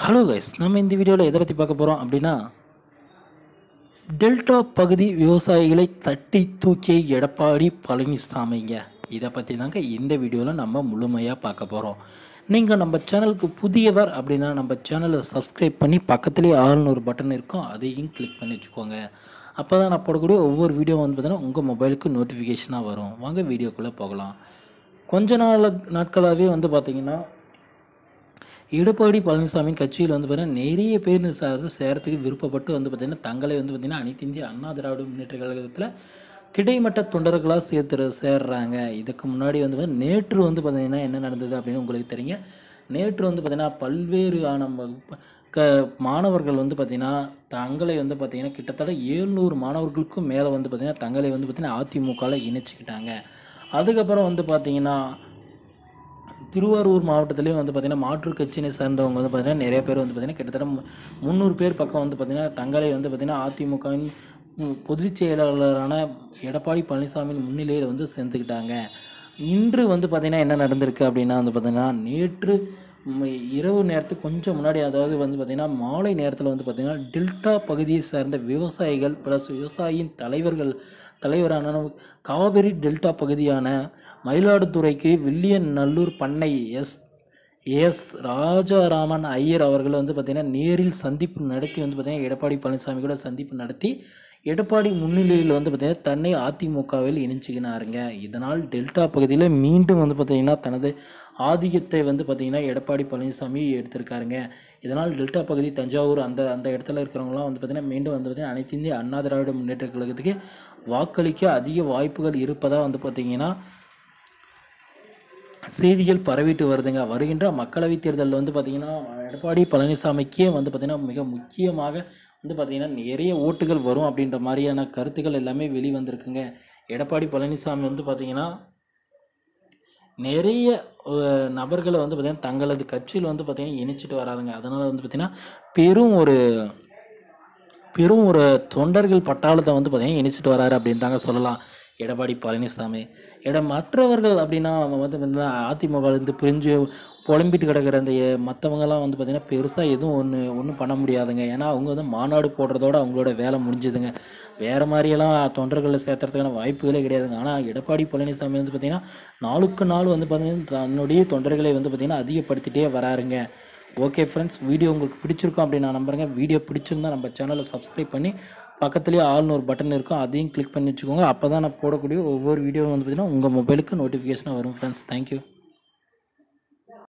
hello guys நம்ம இந்த வீடியோவில் எதை பற்றி பார்க்க போகிறோம் அப்படின்னா டெல்டா பகுதி விவசாயிகளை தட்டி தூக்கிய எடப்பாடி பழனிசாமிங்க இதை பற்றி தாங்க இந்த வீடியோவில் நம்ம முழுமையாக பார்க்க போகிறோம் நீங்கள் நம்ம சேனலுக்கு புதியவர் அப்படின்னா நம்ம சேனலை சப்ஸ்கிரைப் பண்ணி பக்கத்துலேயே ஆள்னு ஒரு பட்டன் இருக்கும் அதையும் கிளிக் பண்ணி வச்சுக்கோங்க அப்போ தான் நான் போடக்கூடிய ஒவ்வொரு வீடியோ வந்து பார்த்தீங்கன்னா உங்கள் மொபைலுக்கு நோட்டிஃபிகேஷனாக வரும் வாங்க வீடியோக்குள்ளே போகலாம் கொஞ்ச நாள் நாட்களாகவே வந்து பார்த்திங்கன்னா எடப்பாடி பழனிசாமி கட்சியில் வந்து பார்த்தீங்கன்னா நிறைய பேர் சார்ந்து சேரத்துக்கு விருப்பப்பட்டு வந்து பார்த்திங்கன்னா தங்களை வந்து பார்த்திங்கன்னா அனைத்து இந்திய அண்ணா திராவிட முன்னேற்ற கழகத்தில் கிடைமட்ட தொண்டர்களாக சேர்த்து சேர்றாங்க இதுக்கு முன்னாடி வந்து பார்த்தீங்கன்னா நேற்று வந்து பார்த்திங்கன்னா என்ன நடந்தது அப்படின்னு உங்களுக்கு தெரியுங்க நேற்று வந்து பார்த்திங்கன்னா பல்வேறு ஆன ம- க மாணவர்கள் வந்து பார்த்திங்கன்னா தங்களை வந்து பார்த்திங்கன்னா கிட்டத்தட்ட ஏழ்நூறு மாணவர்களுக்கும் மேலே வந்து பார்த்திங்கன்னா தங்களை வந்து பார்த்திங்கன்னா அதிமுகவில் இணைச்சிக்கிட்டாங்க அதுக்கப்புறம் வந்து பார்த்திங்கன்னா திருவாரூர் மாவட்டத்திலையும் வந்து பார்த்திங்கன்னா மாற்றுக் கட்சியினை சேர்ந்தவங்க வந்து பார்த்திங்கன்னா நிறைய பேர் வந்து பார்த்திங்கன்னா கிட்டத்தட்ட மு- முந்நூறு பேர் பக்கம் வந்து பார்த்திங்கன்னா தங்களை வந்து பார்த்திங்கன்னா அதிமுகவின் ம், பொதுச் செயலாளரான எடப்பாடி பழனிசாமியின் முன்னிலையில் வந்து சேர்ந்துக்கிட்டாங்க இன்று வந்து பார்த்திங்கன்னா என்ன நடந்திருக்கு அப்படின்னா வந்து பார்த்திங்கன்னா நேற்று ம், இரவு நேரத்துக்கு கொஞ்சம் முன்னாடி அதாவது வந்து பார்த்திங்கன்னா மாலை நேரத்தில் வந்து பார்த்திங்கன்னா டெல்டா பகுதியை சேர்ந்த விவசாயிகள் ப்ளஸ் விவசாயியின் தலைவர்கள் தலைவரான காவிரி டெல்டா பகுதியான மயிலாடுதுறைக்கு வில்லியன் நல்லூர் பண்ணை எஸ் எஸ் ராஜாராமன் ஐயர் அவர்கள் வந்து பார்த்திங்கன்னா நேரில் சந்திப்பு நடத்தி வந்து பார்த்திங்கன்னா எடப்பாடி பழனிசாமி கூட சந்திப்பு நடத்தி எடப்பாடி முன்னிலையில் வந்து பார்த்திங்கன்னா தன்னை அதிமுகவில் இணைச்சிக்கினாருங்க இதனால் டெல்டா பகுதியில் மீண்டும் வந்து பார்த்திங்கன்னா தனது ஆதிக்கத்தை வந்து பார்த்திங்கன்னா எடப்பாடி பழனிசாமி எடுத்திருக்காருங்க இதனால் டெல்டா பகுதி தஞ்சாவூர் அந்த அந்த இடத்துல இருக்கிறவங்களாம் வந்து பார்த்திங்கன்னா மீண்டும் வந்து பார்த்திங்கன்னா அனைத்து இந்திய அண்ணா திராவிட முன்னேற்ற கழகத்துக்கு வாக்களிக்க அதிக வாய்ப்புகள் இருப்பதாக வந்து பார்த்திங்கன்னா செய்திகள் பரவிட்டு வருதுங்க வருகின்ற மக்களவைத் தேர்தலில் வந்து பார்த்திங்கன்னா எடப்பாடி பழனிசாமிக்கே வந்து பார்த்திங்கன்னா மிக முக்கியமாக வந்து பார்த்திங்கன்னா நிறைய ஓட்டுகள் வரும் அப்படின்ற மாதிரியான கருத்துக்கள் எல்லாமே வெளிவந்திருக்குங்க எடப்பாடி பழனிசாமி வந்து பார்த்திங்கன்னா நிறைய அஹ், நபர்களை வந்து பார்த்திங்கன்னா தங்களது கட்சியில் வந்து பார்த்திங்கன்னா இணைச்சிட்டு வராருங்க அதனால் வந்து பார்த்திங்கன்னா பெரும் ஒரு பெரும் ஒரு தொண்டர்கள் பட்டாளத்தை வந்து பார்த்திங்கன்னா இணைச்சிட்டு வராரு அப்படின்னு தாங்க சொல்லலாம் எடப்பாடி பழனிசாமி இட மற்றவர்கள் அப்படின்னா அவங்க வந்து வந்து அதிமுகலேருந்து பிரிஞ்சு புலம்பிட்டு கிடக்கிற அந்த மற்றவங்கலாம் வந்து பார்த்திங்கன்னா பெருசாக எதுவும் ஒன்று ஒன்றும் பண்ண முடியாதுங்க ஏன்னா அவங்க வந்து மாநாடு போடுறதோட அவங்களோட வேலை முடிஞ்சுதுங்க வேறு மாதிரியெல்லாம் தொண்டர்களை சேர்த்துறதுக்கான வாய்ப்புகளே கிடையாதுங்க ஆனால் எடப்பாடி பழனிசாமி வந்து பார்த்திங்கன்னா நாளுக்கு நாள் வந்து பார்த்திங்கன்னா தன்னுடைய தொண்டர்களை வந்து பார்த்திங்கன்னா அதிகப்படுத்திட்டே வராருங்க ஓகே ஃப்ரெண்ட்ஸ் வீடியோ உங்களுக்கு பிடிச்சிருக்கும் அப்படின்னு நான் நம்புறேங்க வீடியோ பிடிச்சிருந்தா நம்ம சேனலை சப்ஸ்கிரைப் பண்ணி பக்கத்துலேயே ஆல்னு ஒரு பட்டன் இருக்கும் அதையும் கிளிக் பண்ணி வச்சுக்கோங்க அப்போ தான் நான் போடக்கூடிய ஒவ்வொரு வீடியோ வந்து பார்த்திங்கன்னா உங்கள் மொபைலுக்கு நோட்டிஃபிகேஷனாக வரும் ஃப்ரெண்ட்ஸ் தேங்க்யூ